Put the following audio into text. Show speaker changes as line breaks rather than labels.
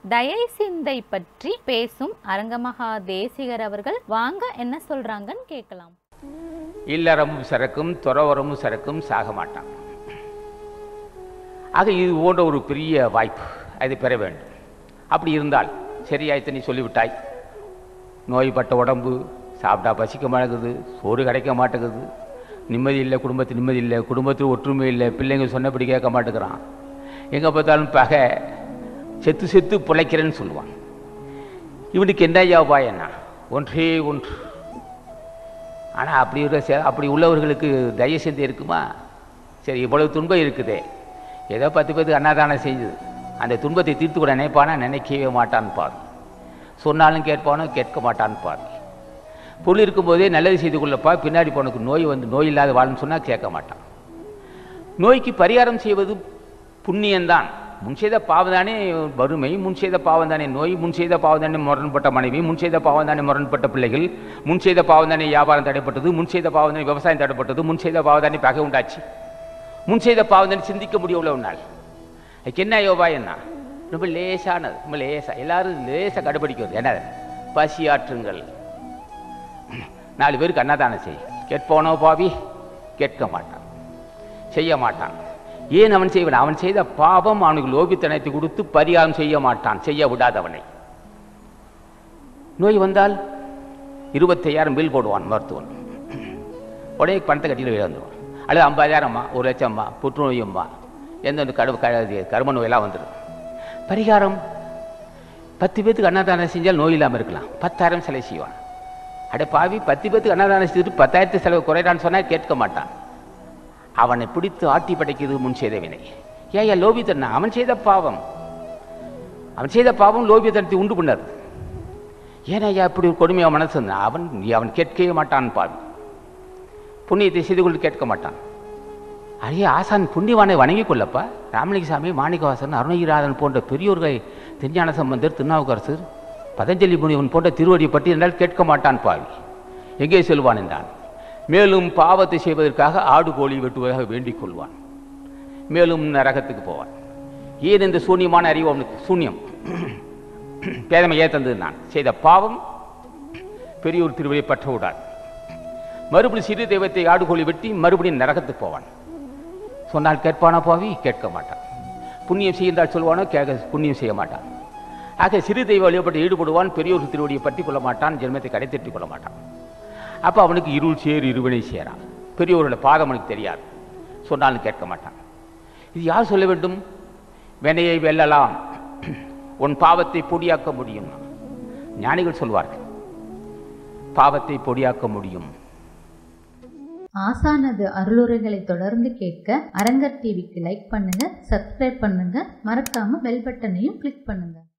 தயை சிந்தை பற்றி பேசும் அரங்கமகா தேசிகர் அவர்கள் வாங்க என்ன சொல்றாங்கன்னு கேட்கலாம்
இல்லறமும் சரக்கும் துறவரமும் சரக்கும் சாக மாட்டான் ஆக இது போன்ற ஒரு பெரிய வாய்ப்பு அதை பெற வேண்டும் அப்படி இருந்தால் சரியாய்த்து நீ சொல்லிவிட்டாய் நோய்பட்ட உடம்பு சாப்பிட்டா பசிக்க மாட்டேங்குது சோறு கிடைக்க மாட்டேங்குது நிம்மதி இல்லை குடும்பத்து நிம்மதி இல்லை குடும்பத்தில் ஒற்றுமை இல்லை பிள்ளைங்க சொன்னபடி கேட்க மாட்டேங்கிறான் எங்கே பார்த்தாலும் பகை செத்து செத்து பிழைக்கிறேன்னு சொல்லுவான் இவனுக்கு என்ன யாபாய் என்ன ஒன்றே ஒன்று ஆனால் அப்படி ஒரு சே- அப்படி உள்ளவர்களுக்கு தயவு செஞ்சு இருக்குமா சரி இவ்வளவு துன்பம் இருக்குதே ஏதோ பத்து பேருக்கு அன்னதானம் செஞ்சது அந்த துன்பத்தை தீர்த்து கூட நினைப்பானா நினைக்கவே மாட்டான்னு பாரு சொன்னாலும் கேட்பானோ கேட்க மாட்டான்னு பாரு பொருள் இருக்கும்போதே நல்லது செய்து கொள்ளப்பா பின்னாடி போனக்கு நோய் வந்து நோய் இல்லாத வாழன்னு சொன்னால் கேட்க மாட்டான் நோய்க்கு பரிகாரம் செய்வது புண்ணியம்தான் முன் செய்த பாவம் தானே வறுமை முன் செய்த பாவம் தானே நோய் முன் செய்த பாவம் தானே முரண்பட்ட மனைவி முன் செய்த பாவம் தானே முரண்பட்ட பிள்ளைகள் முன் செய்த பாவம் தானே வியாபாரம் தடைப்பட்டது முன் செய்த பாவம் தானே விவசாயம் தடைப்பட்டது முன் செய்த பாவம் தானே பகை உண்டாச்சு முன் செய்த பாவம் தானே சிந்திக்க முடியவில்லை உன்னால் அதுக்கு என்ன யோபா என்ன ரொம்ப லேசானது ரொம்ப லேசா எல்லாரும் லேசா கடைபிடிக்கிறது என்ன பசி ஆற்றுங்கள் நாலு பேருக்கு அன்னதானம் செய் கேட்போனோ பாவி கேட்க மாட்டான் செய்ய மாட்டான் ஏன் அவன் செய்வன் அவன் செய்த பாவம் அவனுக்கு லோபித்தனத்தை கொடுத்து பரிகாரம் செய்ய மாட்டான் செய்ய விடாதவனை நோய் வந்தால் இருபத்தையாயிரம் பில் போடுவான் மருத்துவன் உடனே பணத்தை கட்டிட்டு வெளியே வந்துடுவான் அல்லது ஐம்பதாயிரம்மா ஒரு லட்சம்மா புற்றுநோயம்மா எந்த கடு க- கரும நோயெல்லாம் வந்துடும் பரிகாரம் பத்து பேத்துக்கு அன்னதானம் செஞ்சால் நோய் இல்லாமல் இருக்கலாம் பத்தாயிரம் செலவு செய்வான் அட பாவி பத்து பேத்துக்கு அன்னதானம் செஞ்சுட்டு பத்தாயிரத்து செலவு குறைடான்னு சொன்னால் கேட்க மாட்டான் அவனை பிடித்து ஆட்டி படைக்கிறது முன் செய்த வினை ஏன் லோபித்தனா அவன் செய்த பாவம் அவன் செய்த பாவம் லோபித்தனத்தை உண்டு பண்ணார் ஏன் ஐயா இப்படி ஒரு கொடுமையா மனசு இருந்தா? அவன் அவன் கேட்கவே மாட்டான் பாவி புண்ணியத்தை செய்து கொண்டு கேட்க மாட்டான் அரிய ஆசான் புண்ணியவானை வணங்கிக் கொள்ளப்பா ராமலிங்கசாமி மாணிக்கவாசன் அருணகிரிநாதன் போன்ற பெரியோர்களை திருஞான சம்பந்தர் திருநாவுக்கரசர் பதஞ்சலி முனிவன் போன்ற திருவடியை பற்றி என்றால் கேட்க மாட்டான் பாவி எங்கே செல்வான் என்றான் மேலும் பாவத்தை செய்வதற்காக ஆடு கோழி வெட்டுவதாக வேண்டிக் கொள்வான் மேலும் நரகத்துக்கு போவான் ஏன் இந்த சூன்யமான அறிவு அவனுக்கு சூன்யம் பேதமை ஏன் தந்தது நான் செய்த பாவம் பெரியோர் திருவடியை பற்ற விடாது மறுபடியும் சிறு தெய்வத்தை ஆடு கோழி வெட்டி மறுபடியும் நரகத்துக்கு போவான் சொன்னால் கேட்பானா பாவி கேட்க மாட்டான் புண்ணியம் செய்தால் சொல்வானோ கேட்க புண்ணியம் செய்ய மாட்டான் ஆக சிறு தெய்வ வழிபட்டு ஈடுபடுவான் பெரியோர் திருவடியை பற்றி கொள்ள மாட்டான் ஜென்மத்தை கடைத்தட்டி கொள்ள மாட்டான் அப்போ அவனுக்கு இருள் சேர் இருவினை சேரான் பெரியோரோட பாதம் அவனுக்கு தெரியாது சொன்னாலும் கேட்க மாட்டான் இது யார் சொல்ல வேண்டும் வினையை வெல்லலாம் உன் பாவத்தை பொடியாக்க முடியும் ஞானிகள் சொல்வார்கள் பாவத்தை பொடியாக்க முடியும்
ஆசானது அருளுரைகளை தொடர்ந்து கேட்க அரங்கர் டிவிக்கு லைக் பண்ணுங்க சப்ஸ்கிரைப் பண்ணுங்க மறக்காம பெல் பட்டனையும் கிளிக் பண்ணுங்க